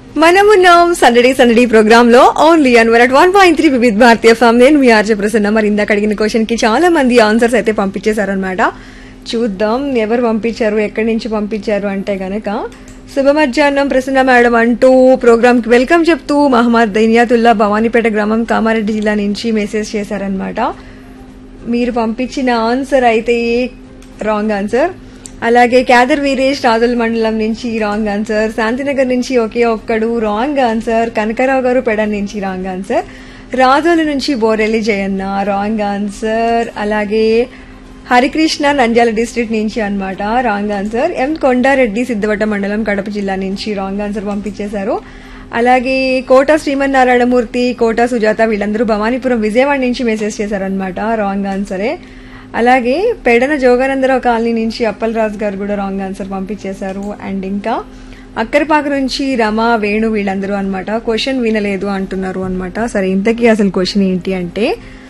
మనమున్నాం సందడి సందడి ప్రోగ్రామ్ లో only Anwar at one point three వివిధ భారతీయ ఫామ్ నేను మీ ఆర్జే ప్రసన్న మరి ఇందాక అడిగిన క్వశ్చన్ కి చాలా మంది ఆన్సర్స్ అయితే పంపించేశారనమాట చూద్దాం ఎవరు పంపించారు ఎక్కడి నుంచి పంపించారు అంటే గనక శుభ మధ్యాహ్నం ప్రసన్న మేడం అంటూ ప్రోగ్రామ్ కి వెల్కమ్ చెప్తూ మహమ్మద్ దైనియాతుల్లా భవానీపేట గ్రామం కామారెడ్డి జిల్లా నుంచి మెసేజ్ చేశారనమాట మీరు పంపించిన ఆన్సర్ అయితే రాంగ్ ఆన్సర్ అలాగే క్యాదర్ వీరేష్ రాజుల మండలం నుంచి రాంగ్ ఆన్సర్ శాంతినగర్ నుంచి ఒకే ఒక్కడు రాంగ్ ఆన్సర్ కనకరావు గారు పెడ నుంచి రాంగ్ ఆన్సర్ రాజోలు నుంచి బోరెల్లి జయన్న రాంగ్ ఆన్సర్ అలాగే హరికృష్ణ నంద్యాల డిస్ట్రిక్ట్ నుంచి అన్నమాట wrong answer M Kondareddy Siddhavata మండలం కడప జిల్లా నుంచి రాంగ్ ఆన్సర్ పంపించేశారు అలాగే కోట శ్రీమన్నారాయణమూర్తి కోట సుజాత వీళ్ళందరూ భవానీపురం విజయవాడ నుంచి మెసేజ్ చేశారనమాట రాంగ్ ఆన్సరే అలాగే పెడన జోగానందరావు కాలనీ నుంచి అప్పలరాజు గారు కూడా రాంగ్ ఆన్సర్ పంపించేశారు అండ్ ఇంకా అక్కరపాక నుంచి రమ వేణు వీళ్ళందరూ అన్నమాట క్వశ్చన్ వినలేదు అంటున్నారు అన్నమాట సరే ఇంతకీ అసలు క్వశ్చన్ ఏంటి అంటే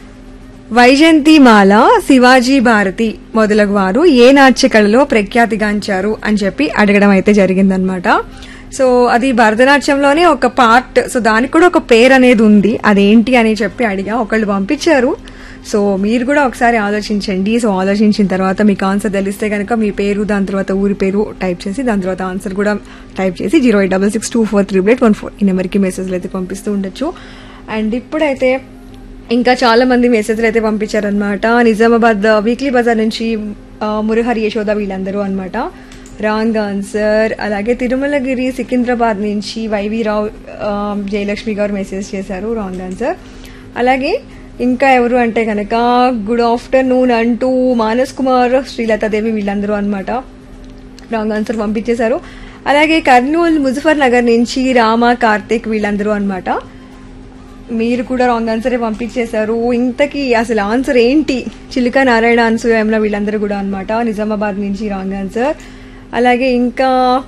వైజయంతిమాల శివాజీ భారతి మొదలగు వారు ఏ నాట్య కళలో ప్రఖ్యాతిగాంచారు అని చెప్పి అడగడం అయితే జరిగిందనమాట సో అది భరతనాట్యంలోనే ఒక పార్ట్ సో దానికి కూడా ఒక పేరు అనేది ఉంది అదేంటి అని చెప్పి అడిగా ఒకళ్ళు పంపించారు సో మీరు కూడా ఒకసారి ఆలోచించండి సో ఆలోచించిన తర్వాత మీకు ఆన్సర్ తెలిస్తే కనుక మీ పేరు దాని తర్వాత ఊరి పేరు టైప్ చేసి దాని తర్వాత ఆన్సర్ కూడా టైప్ చేసి zero eight double six two four three eight one four ఈ నెంబర్కి మెసేజ్లు అయితే పంపిస్తూ ఉండొచ్చు అండ్ ఇప్పుడైతే ఇంకా చాలా మంది మెసేజ్లు అయితే పంపించారనమాట నిజామాబాద్ వీక్లీ బజార్ నుంచి ఆ, మురహరి యశోద వీళ్ళందరూ అనమాట రాంగ్ ఆన్సర్ అలాగే తిరుమలగిరి సికింద్రాబాద్ నుంచి వైవి రావు ఆ, జయలక్ష్మి గారు మెసేజ్ చేశారు రాంగ్ ఆన్సర్ అలాగే ఇంకా ఎవరు అంటే కనుక గుడ్ ఆఫ్టర్నూన్ అంటూ మానస్ కుమార్ శ్రీలతాదేవి వీళ్ళందరూ అనమాట రాంగ్ ఆన్సర్ పంపించేశారు అలాగే కర్నూలు ముజఫర్ నగర్ నుంచి రామ కార్తిక్ వీళ్ళందరూ అన్నమాట మీరు కూడా రాంగ్ ఆన్సరే పంపించేశారు ఇంతకీ అసలు ఆన్సర్ ఏంటి చిలుక నారాయణ అనసూయమ్ల వీళ్ళందరూ కూడా అన్నమాట నిజామాబాద్ నుంచి రాంగ్ ఆన్సర్ అలాగే ఇంకా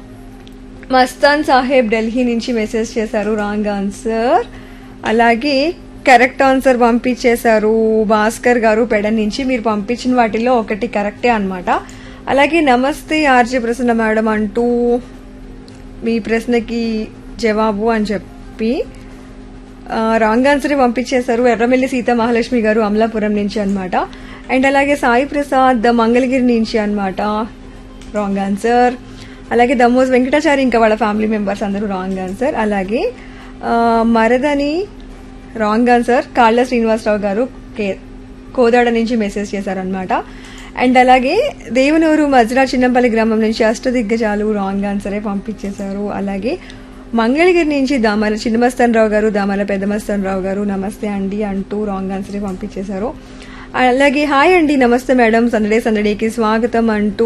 మస్తాన్ సాహెబ్ ఢిల్లీ నుంచి మెసేజ్ చేశారు రాంగ్ ఆన్సర్ అలాగే కరెక్ట్ ఆన్సర్ పంపించేశారు భాస్కర్ గారు పెడ నుంచి మీరు పంపించిన వాటిల్లో ఒకటి కరెక్టే అన్నమాట అలాగే నమస్తే ఆర్జే ప్రసన్న మేడం అంటూ మీ ప్రశ్నకి జవాబు అని చెప్పి ఆ, రాంగ్ ఆన్సర్ పంపించేశారు ఎర్రమెల్లి సీత మహాలక్ష్మి గారు అమలాపురం నుంచి అన్నమాట అండ్ అలాగే సాయి ప్రసాద్ మంగళగిరి నుంచి అన్నమాట రాంగ్ ఆన్సర్ అలాగే దమ్మోజ్ వెంకటాచారి ఇంకా వాళ్ళ ఫ్యామిలీ మెంబర్స్ అందరూ రాంగ్ ఆన్సర్ అలాగే ఆ, మరదని రాంగ్ ఆన్సర్ కాళ్ళ శ్రీనివాసరావు గారు కే- కోదాడ నుంచి మెసేజ్ చేశారనమాట అండ్ అలాగే దేవనూరు మజ్రా చిన్నంపల్లి గ్రామం నుంచి అష్టదిగ్గజాలు రాంగ్ ఆన్సరే పంపించేశారు అలాగే మంగళగిరి నుంచి దామల చిన్నమస్తన్ రావు గారు దామల పెద్దమస్తన్ రావు గారు నమస్తే అండి అంటూ రాంగ్ ఆన్సరే పంపించేశారు అలాగే హాయ్ అండి నమస్తే మేడం సందడే సందడేకి స్వాగతం అంటూ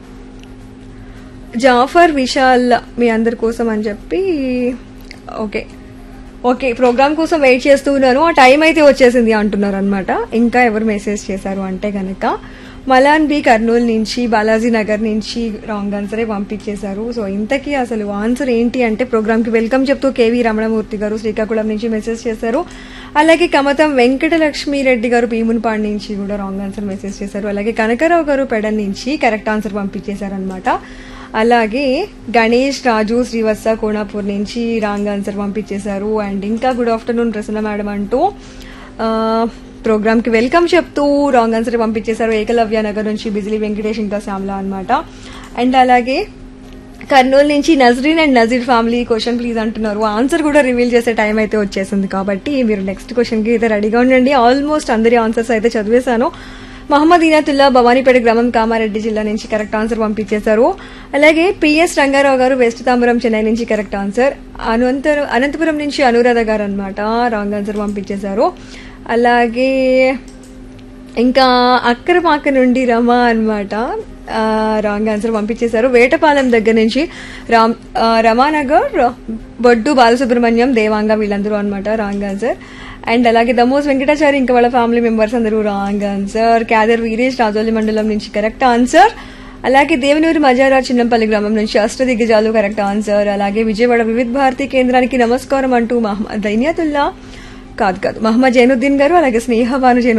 జాఫర్ విశాల్ మీ అందరి కోసం అని చెప్పి ఓకే ఓకే ప్రోగ్రామ్ కోసం వెయిట్ చేస్తూ ఉన్నాను ఆ టైం అయితే వచ్చేసింది అంటున్నారు అనమాట ఇంకా ఎవరు మెసేజ్ చేశారు అంటే గనక మలాన్ బి కర్నూలు నుంచి బాలాజీ నగర్ నుంచి రాంగ్ ఆన్సరే పంపించేశారు సో ఇంతకీ అసలు ఆన్సర్ ఏంటి అంటే ప్రోగ్రామ్ కి వెల్కమ్ చెప్తూ కేవీ రమణమూర్తి గారు శ్రీకాకుళం నుంచి మెసేజ్ చేశారు అలాగే కమతం వెంకటలక్ష్మి రెడ్డి గారు భీమునిపాడు నుంచి కూడా రాంగ్ ఆన్సర్ మెసేజ్ చేశారు అలాగే కనకరావు గారు పెడన్ నుంచి కరెక్ట్ ఆన్సర్ పంపించేశారు అనమాట అలాగే గణేష్ రాజు శ్రీవత్స కోణాపూర్ నుంచి రాంగ్ ఆన్సర్ పంపించేశారు అండ్ ఇంకా గుడ్ ఆఫ్టర్నూన్ ప్రసన్న మేడం అంటూ ఆ, ప్రోగ్రామ్ కి వెల్కమ్ చెప్తూ రాంగ్ ఆన్సర్ పంపించేశారు ఏకలవ్య నగర్ నుంచి బిజిలీ వెంకటేష్ ఇంకా శ్యామల అనమాట అండ్ అలాగే కర్నూలు నుంచి Nazreen and Nazeer family question please అంటున్నారు ఆన్సర్ కూడా రివీల్ చేసే టైం అయితే వచ్చేసింది కాబట్టి మీరు నెక్స్ట్ క్వశ్చన్ కి అయితే రెడీగా ఉండండి ఆల్మోస్ట్ అందరి ఆన్సర్స్ అయితే చదివేశాను మహమ్మద్ ఇనాతుల్లా భవానీపేట గ్రామం కామారెడ్డి జిల్లా నుంచి కరెక్ట్ ఆన్సర్ పంపించేశారు అలాగే పిఎస్ రంగారావు గారు వెస్ట్ తాంబరం చెన్నై నుంచి కరెక్ట్ ఆన్సర్ అనంతరం అనంతపురం నుంచి అనురాధ గారు అనమాట రాంగ్ ఆన్సర్ పంపించేశారు అలాగే ఇంకా అక్కరపాక నుండి రమ అనమాట రాంగ్ ఆన్సర్ పంపించేశారు వేటపాలెం దగ్గర నుంచి రామ్ ఆ, రమానగర్ బొడ్డు బాలసుబ్రహ్మణ్యం దేవాంగ వీళ్ళందరూ అనమాట రాంగ్ ఆన్సర్ అండ్ అలాగే దమోస్ వెంకటాచారి ఇంకా వాళ్ళ ఫ్యామిలీ మెంబర్స్ అందరూ రాంగ్ ఆన్సర్ క్యాదర్ వీరేష్ రాజోలి మండలం నుంచి కరెక్ట్ ఆన్సర్ అలాగే దేవనూరు మజారా చిన్నంపల్లి గ్రామం నుంచి అష్టదిగ్గజాలు కరెక్ట్ ఆన్సర్ అలాగే విజయవాడ వివిధ భారతి కేంద్రానికి నమస్కారం అంటూ మహమ్మద్ దైన్యాతుల్లా కాదు కాదు మహమ్మద్ జైనుద్దీన్ గారు అలాగే స్నేహ భాను జైను